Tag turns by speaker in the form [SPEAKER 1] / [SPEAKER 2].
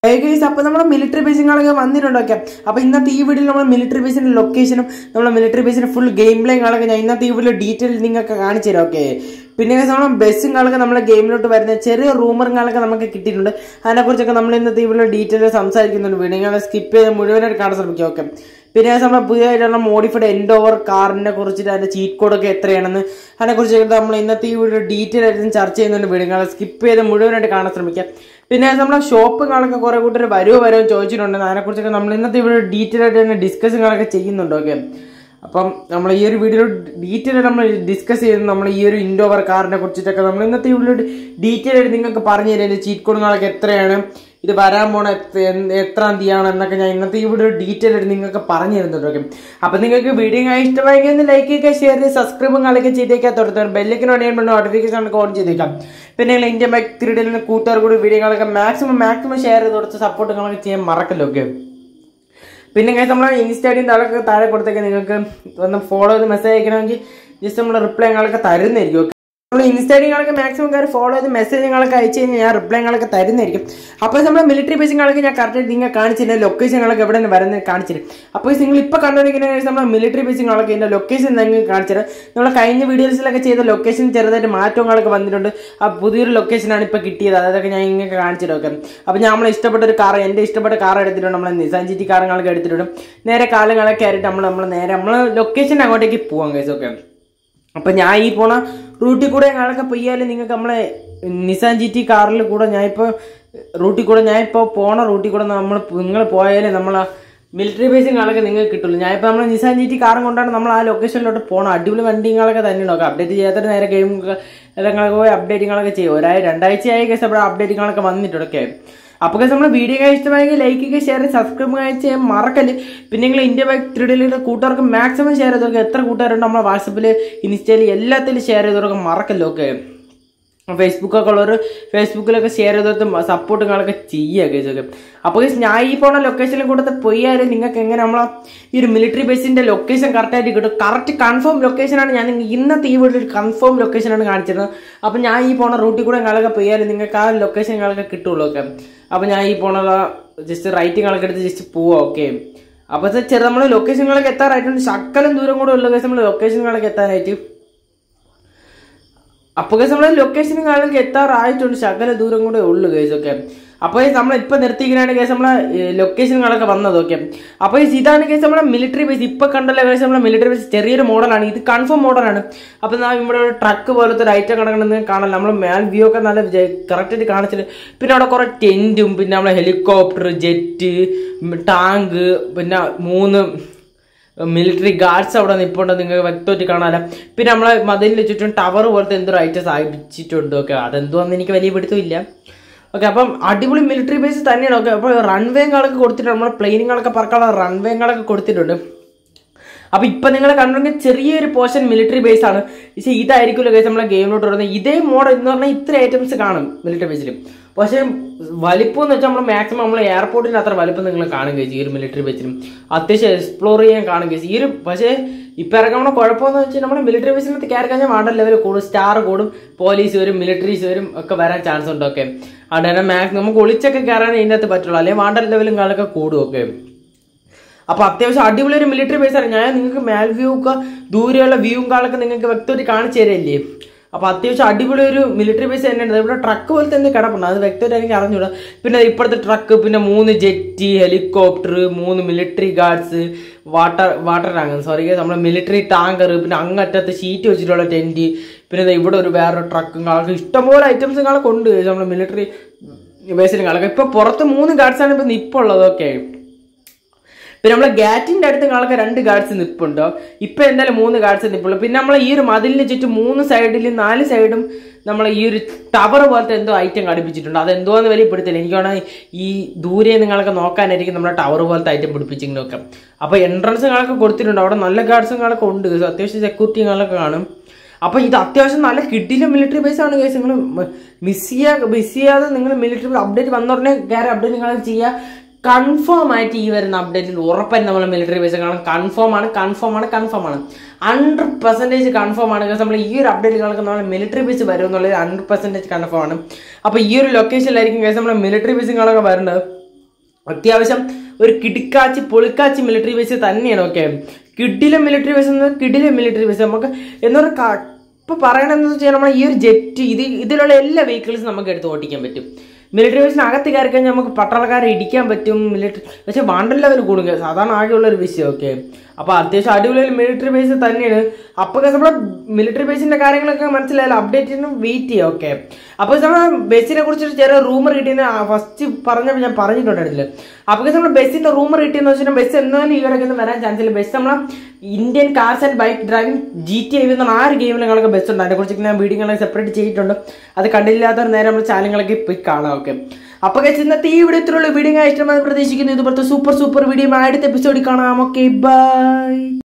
[SPEAKER 1] guys അപ്പോൾ നമ്മുടെ military ബേസുകളൊക്കെ വന്നിട്ടുണ്ടൊക്കെ അപ്പോൾ ഇന്നത്തെ ഈ വീഡിയോയിൽ നമ്മൾ മിലിറ്ററി ബേസിന്റെ ലൊക്കേഷനും നമ്മുടെ മിലിറ്ററി ബേസിന്റെ ഫുൾ ഗെയിം പ്ലേകളൊക്കെ ഞാൻ ഇന്നത്തെ ഈ വീഡിയോ ഡീറ്റെയിൽ നിങ്ങൾക്ക് കാണിച്ചു തരാം ഓക്കെ പിന്നെ guys, നമ്മൾ ബസ്സുകളൊക്കെ നമ്മളെ ഗെയിമിലോട്ട് വരുന്ന ചെറിയ റൂമറുകളൊക്കെ നമുക്ക് കിട്ടിയിട്ടുണ്ട് അതിനെക്കുറിച്ചൊക്കെ നമ്മൾ ഇന്നത്തെ ഈ വീഡിയോ ഡീറ്റെയിൽ സംസാരിക്കുന്നുണ്ട് വീഡിയോ നിങ്ങൾ സ്കിപ്പ് ചെയ്ത് മുഴുവനായിട്ട് കാണാൻ ശ്രമിക്കുക ഓക്കെ പിന്നെ guys, നമ്മുടെ പുതിയതായിട്ടുള്ള മോഡിഫൈഡ് എൻഡ് ഓവർ കാറിനെ കുറിച്ചിട്ട് അതിന്റെ ചീറ്റ് കോഡൊക്കെ എത്രയാണെന്ന് അതിനെക്കുറിച്ചൊക്കെ നമ്മൾ ഇന്നത്തെ ഈ വീഡിയോ ഡീറ്റെയിൽ ആയിട്ട് ചർച്ച ചെയ്യുന്നുണ്ട് വീഡിയോ നിങ്ങൾ സ്കിപ്പ് ചെയ്ത് മുഴുവനായിട്ട് കാണാൻ ശ്രമിക്കുക പിന്നെ നമ്മളെ ഷോപ്പുകളൊക്കെ കുറെ കൂട്ടർ വരുമോ വരുമോ ചോദിച്ചിട്ടുണ്ട് അതിനെക്കുറിച്ചൊക്കെ നമ്മൾ ഇന്നത്തെ ഇവിടെ ഡീറ്റെയിൽ ആയിട്ട് തന്നെ ഡിസ്കഷനുകളൊക്കെ ചെയ്യുന്നുണ്ട് ഓക്കെ അപ്പം നമ്മൾ ഈ ഒരു വീഡിയോ ഡീറ്റെയിൽ ആയിട്ട് നമ്മൾ ഡിസ്കസ് ചെയ്യുന്നത് നമ്മൾ ഈ ഒരു ഇൻഡോവർ കാറിനെ കുറിച്ചിട്ടൊക്കെ നമ്മൾ ഇന്നത്തെ വീഡിയോ ഡീറ്റെയിൽ ആയിട്ട് നിങ്ങൾക്ക് പറഞ്ഞു തരാം ചീറ്റ് കോഡുകളൊക്കെ എത്രയാണ് ഇത് വരാൻ പോണ എത്ര- എന്ത് എത്രാം തീയതിയാണ് എന്നൊക്കെ ഞാൻ ഇന്നത്തെ ഈ വീഡിയോ ഡീറ്റെയിൽ ആയിട്ട് നിങ്ങൾക്ക് പറഞ്ഞു തരുന്നുണ്ട് ഓക്കെ അപ്പം നിങ്ങൾക്ക് വീഡിയോ ഇഷ്ടമായെങ്കിൽ ഒന്ന് ലൈക്ക് ചെയ്യുക ഷെയർ ചെയ്യുക സബ്സ്ക്രൈബും കളൊക്കെ ചെയ്തേക്കാൻ തൊടുത്തു ബെല്ലിക്കിന് വേണ്ടി നോട്ടിഫിക്കേഷൻ ഓൺ ചെയ്തേക്കാം പിന്നെ നിങ്ങൾ ഇന്ത്യൻ ബൈക്ക് ത്രീഡിലെ കൂട്ടുകാർ കൂടി വീഡിയോകളൊക്കെ മാക്സിമം മാക്സിമം ഷെയർ ചെയ്ത് കൊടുത്ത് സപ്പോർട്ടുകളൊക്കെ ചെയ്യാൻ മറക്കല്ലോ ഓക്കെ പിന്നെ guys നമ്മളെ ഇൻസ്റ്റാഗ്രാം താഴെ താഴെ കൊടുത്തേക്ക് നിങ്ങൾക്ക് ഒന്ന് ഫോളോ ചെയ്ത് മെസ്സേജ് അയക്കണമെങ്കിൽ ജസ്റ്റ് നമ്മൾ റിപ്ലൈ ഞങ്ങളൊക്കെ തരുന്നതായിരിക്കും നമ്മൾ ഇൻസ്റ്റാഗ്രാമൊക്കെ മാക്സിമം കാര്യം ഫോളോ ചെയ്ത് മെസ്സേജ് ഞങ്ങളൊക്കെ അയച്ചു കഴിഞ്ഞാൽ ഞാൻ റിപ്ലൈ ഞങ്ങളൊക്കെ തരുന്നതായിരിക്കും അപ്പോൾ നമ്മൾ മിലിറ്ററി ബേസിങ്ങളൊക്കെ ഞാൻ കറക്റ്റ് നിങ്ങൾ കാണിച്ചിരുന്ന ലൊക്കേഷനുകളൊക്കെ എവിടെ നിന്ന് വരുന്നത് കാണിച്ചിരും അപ്പോൾ നിങ്ങൾ ഇപ്പോൾ കണ്ടുകൊണ്ടിരിക്കുന്ന നമ്മൾ മിലിറ്ററി ബേസിങ്ങളൊക്കെ ഇതിൻ്റെ ലൊക്കേഷൻ നിങ്ങൾക്ക് കാണിച്ചത് നമ്മൾ കഴിഞ്ഞ വീഡിയോസിലൊക്കെ ചെയ്ത ലൊക്കേഷൻ ചെറുതായിട്ട് മാറ്റങ്ങളൊക്കെ വന്നിട്ടുണ്ട് ആ പുതിയൊരു ലൊക്കേഷനാണ് ഇപ്പോൾ കിട്ടിയത് അതൊക്കെ ഞാൻ നിങ്ങൾക്ക് കാണിച്ചിട്ടൊക്കെ അപ്പോൾ ഞാൻ നമ്മളെ ഇഷ്ടപ്പെട്ട ഒരു കാർ എൻ്റെ ഇഷ്ടപ്പെട്ട കാർ എടുത്തിട്ടുണ്ട് നമ്മൾ നിസാൻ ജിറ്റി കാറുകളൊക്കെ എടുത്തിട്ടുണ്ട് നേരെ കാലങ്ങളൊക്കെ ആയിട്ട് നമ്മൾ നമ്മൾ നേരെ നമ്മൾ ലൊക്കേഷൻ അങ്ങോട്ടേക്ക് പോവാം കേസൊക്കെ അപ്പൊ ഞാൻ ഈ പോണ റൂട്ടിൽ കൂടെ ഞങ്ങളൊക്കെ പോയാലും നിങ്ങൾക്ക് നമ്മളെ നിസാൻ ജി ടി കാറിൽ കൂടെ ഞാൻ ഇപ്പോൾ റൂട്ടിൽ കൂടെ ഞാൻ ഇപ്പോൾ പോണ റൂട്ടിൽ കൂടെ നമ്മൾ നിങ്ങൾ പോയാലേ നമ്മൾ മിലിറ്ററി ബേസിങ്ങളൊക്കെ നിങ്ങൾക്ക് കിട്ടുള്ളൂ ഞാൻ ഇപ്പോൾ നമ്മൾ നിസാൻ ജി ടി കാറും കൊണ്ടാണ് നമ്മൾ ആ ലൊക്കേഷനിലോട്ട് പോകണം അടിപൊളി വണ്ടികളൊക്കെ തന്നെ നോക്കാം അപ്ഡേറ്റ് ചെയ്യാത്ത നേരെ ഗെയിം എല്ലാങ്ങളൊക്കെ പോയി അപ്ഡേറ്റിങ്ങളൊക്കെ ചെയ്യും ഒരാഴ്ച രണ്ടാഴ്ചയായി കേസ് അവിടെ അപ്ഡേറ്റിങ്ങളൊക്കെ വന്നിട്ടൊക്കെ അപ്പോൾ നമ്മൾ വീഡിയോ ഇഷ്ടമായെങ്കിൽ ലൈക്ക് ചെയ്യുക ഷെയർ ചെയ്യുക സബ്സ്ക്രൈബ് ചെയ്യാൻ മറക്കല് പിന്നെ നിങ്ങൾ ഇന്ത്യ ബൈക്ക് ത്രീഡിലെ കൂട്ടുകാർക്ക് മാക്സിമം ഷെയർ ചെയ്ത് കൊടുക്കുക എത്ര കൂട്ടുകാരുണ്ട് നമ്മളെ വാട്സപ്പിൽ ഇൻസ്റ്റയിൽ എല്ലാത്തിലും ഷെയർ ചെയ്ത് കൊടുക്കുക മറക്കല്ലോ ഒക്കെ ഫേസ്ബുക്കൊക്കെ ഉള്ളവർ ഫേസ്ബുക്കിലൊക്കെ ഷെയർ ചെയ്തിട്ട് സപ്പോർട്ടുകളൊക്കെ ചെയ്യുക കേസൊക്കെ അപ്പോൾ guys, ഞാൻ ഈ പോണ ലൊക്കേഷനിൽ കൂടെ പോയാലും നിങ്ങൾക്ക് എങ്ങനെ നമ്മളെ ഈ ഒരു മിലിറ്ററി ബേസിന്റെ ലൊക്കേഷൻ കറക്റ്റായിട്ട് കിട്ടും കറക്റ്റ് കൺഫേം ലൊക്കേഷനാണ് ഞാൻ നിങ്ങൾക്ക് ഇന്നത്തെ ഈ വീട്ടിൽ കൺഫേം ലൊക്കേഷനാണ് കാണിച്ചിരുന്നത് അപ്പോൾ ഞാൻ ഈ പോണ റൂട്ടിൽ കൂടെ ഞങ്ങളൊക്കെ പോയാലും നിങ്ങൾക്ക് ആ ലൊക്കേഷനുകളൊക്കെ കിട്ടുള്ളൂ ഒക്കെ അപ്പോൾ ഞാൻ ഈ പോണ ജസ്റ്റ് റൈറ്റിങ്ങളൊക്കെ എടുത്ത് ജസ്റ്റ് പോവാം ഓക്കെ അപ്പോൾ ചെറു നമ്മൾ ലൊക്കേഷനുകളൊക്കെ എത്താറായിട്ടുണ്ട് ശക്കലം ദൂരം കൂടെ ഉള്ള കേസ് നമ്മൾ ലൊക്കേഷനുകളൊക്കെ എത്താനായിട്ട് അപ്പോൾ കേസ് നമ്മൾ ലൊക്കേഷൻ കാണാനൊക്കെ എത്താറായിട്ടുണ്ട് ശകല ദൂരം കൂടെ ഉള്ളു കേസ് ഒക്കെ അപ്പോൾ നമ്മൾ ഇപ്പൊ നിർത്തിയിരിക്കുന്ന കേസ് നമ്മളെ ലൊക്കേഷനുകളൊക്കെ വന്നതൊക്കെ അപ്പോൾ ഈ ഇതാണ് കേസ് നമ്മളെ മിലിറ്ററി ബേസ് ഇപ്പൊ കണ്ടല്ലോ കേസ് നമ്മളെ മിലിറ്ററി ബേസ് ചെറിയൊരു മോഡലാണ് ഇത് കൺഫേം മോഡലാണ് അപ്പോൾ നാ ഇവിടെ ഒരു ട്രക്ക് പോലത്തെ ഒരു ഐറ്റം കിടക്കണമെന്ന് കാണാൻ നമ്മൾ മേൽ വ്യൂ ഒക്കെ നല്ല കറക്റ്റായിട്ട് കാണിച്ചിട്ട് പിന്നെ അവിടെ കുറെ ടെന്റും പിന്നെ നമ്മളെ ഹെലികോപ്റ്റർ ജെറ്റ് ടാങ്ക് പിന്നെ മൂന്ന് മിലിറ്ററി ഗാർഡ്സ് അവിടെ നിൽപ്പുണ്ട് നിങ്ങൾക്ക് വ്യക്തമായിട്ട് കാണാമല്ലോ പിന്നെ നമ്മളെ മതിലിന് ചുറ്റും ടവർ പോലത്തെ എന്തോ ഐറ്റം സ്ഥാപിച്ചിട്ടുണ്ട് ഓക്കെ അതെന്തോന്ന് എനിക്ക് വലിയ പിടുത്തമില്ല ഓക്കെ അപ്പം അടിപൊളി മിലിറ്ററി ബേസ് തന്നെയാണ് ഓക്കെ അപ്പോൾ റൺവേകളൊക്കെ കൊടുത്തിട്ടുണ്ട് നമ്മൾ പ്ലെയിനുകളൊക്കെ പറക്കാനുള്ള റൺവേകളൊക്കെ കൊടുത്തിട്ടുണ്ട് അപ്പൊ ഇപ്പൊ നിങ്ങൾ കണ്ടെങ്കിൽ ചെറിയൊരു പോർഷൻ മിലിറ്ററി ബേസ് ആണ് പക്ഷേ ഇതായിരിക്കുമല്ലോ കേസ് നമ്മളെ ഗെയിമിലോട്ട് വരുന്നത് ഇതേ മോഡൽ എന്ന് പറഞ്ഞാൽ ഇത്ര ഐറ്റംസ് കാണും മിലിറ്ററി ബേസിൽ പക്ഷേ വലിപ്പം എന്ന് വെച്ചാൽ നമ്മൾ മാക്സിമം നമ്മൾ എയർപോർട്ടിന് അത്ര വലിപ്പം നിങ്ങൾ കാണും കഴിച്ചു ഈ ഒരു മിലിറ്ററി ബേസിലും അത്യാവശ്യം എക്സ്പ്ലോർ ചെയ്യാൻ കാണും കഴിച്ചു ഈ ഒരു പക്ഷേ ഇപ്പൊ ഇറങ്ങുന്ന കുഴപ്പമെന്ന് വെച്ചാൽ നമ്മുടെ മിലിറ്ററി ബേസിനകത്ത് കയറി കഴിഞ്ഞാൽ വാണ്ടർ ലെവൽ കൂടും സ്റ്റാർ കൂടും പോലീസ് വരും മിലിറ്ററീസ് വരും ഒക്കെ വരാൻ ചാൻസ് ഉണ്ട് ഒക്കെ അതുകൊണ്ട് തന്നെ മാക്സിമം നമുക്ക് ഒളിച്ചൊക്കെ കയറാൻ ഇതിനകത്ത് പറ്റുള്ളൂ അല്ലെങ്കിൽ വാണ്ടർ ലെവലും കാലൊക്കെ കൂടും ഒക്കെ അപ്പൊ അത്യാവശ്യം അടിപൊളി ഒരു മിലിറ്ററി ബേസ് ആണ് ഞാൻ നിങ്ങൾക്ക് മേൽ വ്യൂ ഒക്കെ ദൂരെയുള്ള വ്യൂവും കാലൊക്കെ നിങ്ങൾക്ക് വ്യക്തമായിട്ട് കാണിച്ചു തരല്ലേ അപ്പൊ അത്യാവശ്യം അടിപൊളി ഒരു മിലിറ്ററി ബേസ് തന്നെയാണ് ഇവിടെ ട്രക്ക് പോലത്തെ എന്ത് കിടപ്പുണ്ട് അത് വ്യക്തമായിട്ട് എനിക്ക് അറിഞ്ഞൂടാ പിന്നെ ഇപ്പോഴത്തെ ട്രക്ക് പിന്നെ മൂന്ന് ജെറ്റ് ഹെലികോപ്റ്റർ മൂന്ന് military guards water water tank sorry നമ്മുടെ മിലിറ്ററി ടാങ്കർ പിന്നെ അങ്ങറ്റത്ത് ഷീറ്റ് വെച്ചിട്ടുള്ള ടെന്റ് പിന്നെ ദേ ഇവിടെ ഒരു വേറൊരു ട്രക്കും കാലൊക്കെ ഇഷ്ടംപോലെ ഐറ്റംസ് കാലൊക്കെ ഉണ്ട് നമ്മുടെ മിലിറ്ററി ബേസിലും കാലൊക്കെ ഇപ്പൊ പുറത്ത് മൂന്ന് ഗാർഡ്സാണ് ഇപ്പൊ നിപ്പുള്ളതൊക്കെ പിന്നെ നമ്മളെ ഗാറ്റിന്റെ അടുത്ത് കാണൊക്കെ രണ്ട് ഗാർഡ്സ് നിപ്പുണ്ടോ ഇപ്പൊ എന്തായാലും മൂന്ന് ഗാർഡ്സ് നിപ്പുള്ളൂ പിന്നെ നമ്മളെ ഈ ഒരു മതിലിന് ചുറ്റും മൂന്ന് സൈഡിലും നാല് സൈഡും നമ്മളെ ഈ ഒരു ടവർ പോലത്തെ എന്തോ ഐറ്റം ഘടിപ്പിച്ചിട്ടുണ്ട് അത് എന്തോന്ന് വലിയ പിടുത്തില്ല എനിക്ക് വേണമെങ്കിൽ ഈ ദൂരെ നിങ്ങളൊക്കെ നോക്കാനായിരിക്കും നമ്മളെ ടവർ പോലത്തെ ഐറ്റം പിടിപ്പിച്ചിങ്ങനൊക്കെ അപ്പൊ എൻട്രൻസ് കാണൊക്കെ കൊടുത്തിട്ടുണ്ട് അവിടെ നല്ല ഗാർഡ്സും കാണൊക്കെ ഉണ്ട് അത്യാവശ്യം സെക്യൂരിറ്റി കാണൊക്കെ കാണും അപ്പൊ ഇത് അത്യാവശ്യം നല്ല കിട്ടിയില്ല മിലിറ്ററി ബേസ് ആണ് കേസ് നിങ്ങൾ മിസ് ചെയ്യാ മിസ് ചെയ്യാതെ നിങ്ങൾ മിലിറ്ററി അപ്ഡേറ്റ് വന്ന ഉടനെ കയറി അപ്ഡേറ്റ് നിങ്ങൾ ചെയ്യുക കൺഫേം ആയിട്ട് ഈ വരുന്ന അപ്ഡേറ്റിൽ ഉറപ്പായിട്ട് നമ്മൾ മിലിറ്ററി ബേസ് കാണാം കൺഫേം ആണ് കൺഫേം ആണ് കൺഫേം ആണ് ഹൺഡ്രഡ് പെർസെൻറ്റേജ് കൺഫേം ആണ് കാരണം നമ്മൾ ഈ ഒരു അപ്ഡേറ്റ് കാണുമ്പോൾ നമ്മൾ മിലിറ്ററി ബേസ് വരും എന്നുള്ളത് ഹൺഡ്രഡ് പെർസെൻറ്റേജ് കൺഫേം ആണ് അപ്പോൾ ഈ ഒരു ലൊക്കേഷനിലായിരിക്കും കേസ് നമ്മൾ മിലിറ്ററി ബേസ് കാണാൻ വരുന്നത് അത്യാവശ്യം ഒരു കിടുക്കാച്ചി പൊളിക്കാച്ചി മിലിറ്ററി ബേസ് തന്നെയാണ് ഓക്കെ കിഡിലെ മിലിറ്ററി ബേസ് എന്ന് കിഡിലെ മിലിറ്ററി ബേസ് നമുക്ക് എന്ന് പറഞ്ഞാൽ ഇപ്പൊ പറയണമെന്ന് വെച്ചാൽ നമ്മൾ ഈ ഒരു ജെറ്റ് ഇത് ഇതിലുള്ള എല്ലാ വെഹിക്കിൾസും നമുക്ക് എടുത്ത് ഓടിക്കാൻ പറ്റും മിലിറ്ററി ബേസിന് അകത്ത് കയറി കഴിഞ്ഞാൽ നമുക്ക് പട്ടാളക്കാരെ ഇടിക്കാൻ പറ്റും മിലിറ്ററി പക്ഷെ വണ്ടർ ലെവൽ കൂടുക സാധാരണ ആകെയുള്ള ഒരു വിഷയം ഓക്കെ അപ്പൊ അത്യാവശ്യം അടിപൊളി മിലിറ്ററി ബേസ് തന്നെയാണ് അപ്പൊ നമ്മളെ മിലിറ്ററി ബേസിന്റെ കാര്യങ്ങളൊക്കെ മനസ്സിലായാലും അപ്ഡേറ്റിന് വെയിറ്റ് ചെയ്യാം ഓക്കെ അപ്പൊ നമ്മൾ ബസ്സിനെ കുറിച്ചൊരു ചെറിയ റൂമർ കിട്ടിയെന്ന് ഫസ്റ്റ് പറഞ്ഞപ്പോൾ ഞാൻ പറഞ്ഞിട്ടുണ്ടായിരുന്നില്ല അപ്പൊ നമ്മൾ ബസ്സിന്റെ റൂമർ കിട്ടിയെന്ന് വെച്ചാൽ ബസ് എന്നാലും ഈ ഇടയ്ക്കൊന്നും വരാൻ ചാൻസ് ഇല്ല ബസ് നമ്മളെ Indian cars and bike driving G T I എന്ന ആ ഒരു ഗെയിമിൽ ഞങ്ങൾക്ക് ബസ് ഉണ്ട് അതിനെക്കുറിച്ച് ഞാൻ വീഡിയോകളെ സെപ്പറേറ്റ് ചെയ്തിട്ടുണ്ട് അത് കണ്ടില്ലാത്തവർ നേരെ നമ്മൾ ചാനലുകളൊക്കെ പോയി കാണാം ഓക്കെ അപ്പൊ guys, ഇന്നത്തെ ഈ വീഡിയോ ഇത്രയുള്ള വീഡിയോ ഇഷ്ടമായി പ്രതീക്ഷിക്കുന്നു ഇതുപോലത്തെ സൂപ്പർ സൂപ്പർ വീഡിയോ അടുത്ത എപ്പിസോഡിൽ കാണാം ഓക്കെ ബൈ